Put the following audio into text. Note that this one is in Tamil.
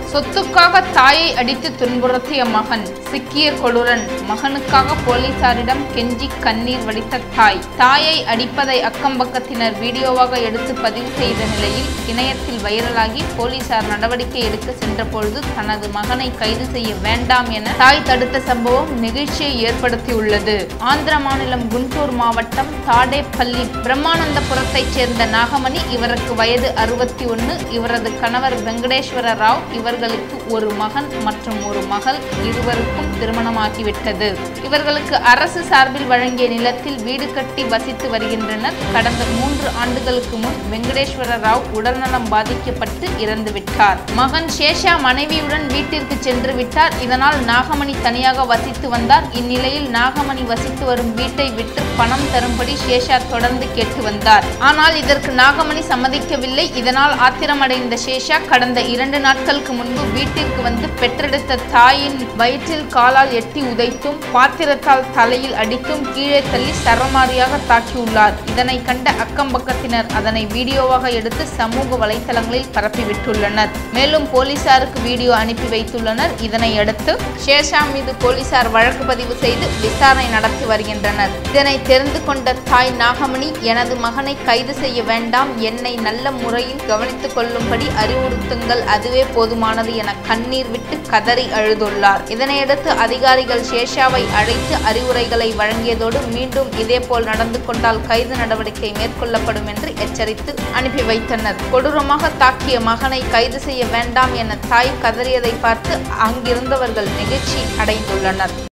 சொத்துக்காக தாயை அடித்து துன்புறுத்திய மகன் சிக்கிய கொடூரன் மகனுக்காக போலீசாரிடம் கெஞ்சி கண்ணீர் வடித்த தாய் தாயை அடிப்பதை அக்கம்பக்கத்தினர் வீடியோவாக எடுத்து பதிவு செய்த நிலையில் இணையத்தில் வைரலாகி போலீசார் நடவடிக்கை எடுக்க சென்றபொழுது தனது மகனை கைது செய்ய வேண்டாம் என தாய் தடுத்த சம்பவம் நெகிழ்ச்சியை ஏற்படுத்தியுள்ளது ஆந்திர மாநிலம் குண்டூர் மாவட்டம் தாடேப்பள்ளி பிரம்மானந்தபுரத்தைச் சேர்ந்த நாகமணி இவருக்கு வயது அறுபத்தி ஒன்று இவரது கணவர் வெங்கடேஸ்வர ராவ் இவர்களுக்கு ஒரு மகன் மற்றும் ஒரு மகள் இருவருக்கும் திருமணமாகிவிட்டது இவர்களுக்கு அரசு சார்பில் வழங்கிய நிலத்தில் வீடு கட்டி வசித்து வருகின்றனர் கடந்த மூன்று ஆண்டுகளுக்கு முன் வெங்கடேஸ்வர ராவ் உடல்நலம் பாதிக்கப்பட்டு இறந்துவிட்டார் மகன் சேஷா மனைவியுடன் வீட்டிற்கு சென்று விட்டார் இதனால் நாகமணி தனியாக வசித்து வந்தார் இந்நிலையில் நாகமணி வசித்து வரும் வீட்டை விட்டு பணம் தரும்படி சேஷா தொடர்ந்து கேட்டு வந்தார் ஆனால் இதற்கு நாகமணி சம்மதிக்கவில்லை இதனால் ஆத்திரமடைந்த சேஷா கடந்த இரண்டு நாட்களுக்கு முன்பு வீட்டிற்கு வந்து பெற்றெடுத்த தாயின் வயிற்றில் காலால் எட்டி உதைத்தும் பாத்திரத்தால் தலையில் அடித்தும் கீழே தள்ளி சரமாரியாக தாக்கியுள்ளார் இதனை கண்ட அக்கம்பக்கத்தினர் அதனை வீடியோவாக எடுத்து சமூக வலைத்தளங்களில் பரப்பிவிட்டுள்ளனர் மேலும் போலீசாருக்கு வீடியோ அனுப்பி வைத்துள்ளனர் இதனை அடுத்து சேஷா மீது போலீசார் வழக்கு பதிவு செய்து விசாரணை நடத்தி வருகின்றனர் இதனை தெரிந்து கொண்ட தாய் நாகமணி எனது மகனை கைது செய்ய வேண்டாம் என்னை நல்ல முறையில் கவனித்துக் கொள்ளும்படி அறிவுறுத்துங்கள் அதுவே போதுமானது என கண்ணீர் விட்டு கதறி அழுதுள்ளார் இதனையடுத்து அதிகாரிகள் சேஷாவை அழைத்து அறிவுரைகளை வழங்கியதோடு மீண்டும் இதேபோல் நடந்து கொண்டால் கைது நடவடிக்கை மேற்கொள்ளப்படும் என்று எச்சரித்து அனுப்பி வைத்தனர் கொடூரமாக தாக்கிய மகனை கைது செய்ய வேண்டாம் என தாய் கதறியதை பார்த்து அங்கிருந்தவர்கள் நெகிழ்ச்சி அடைந்துள்ளனர்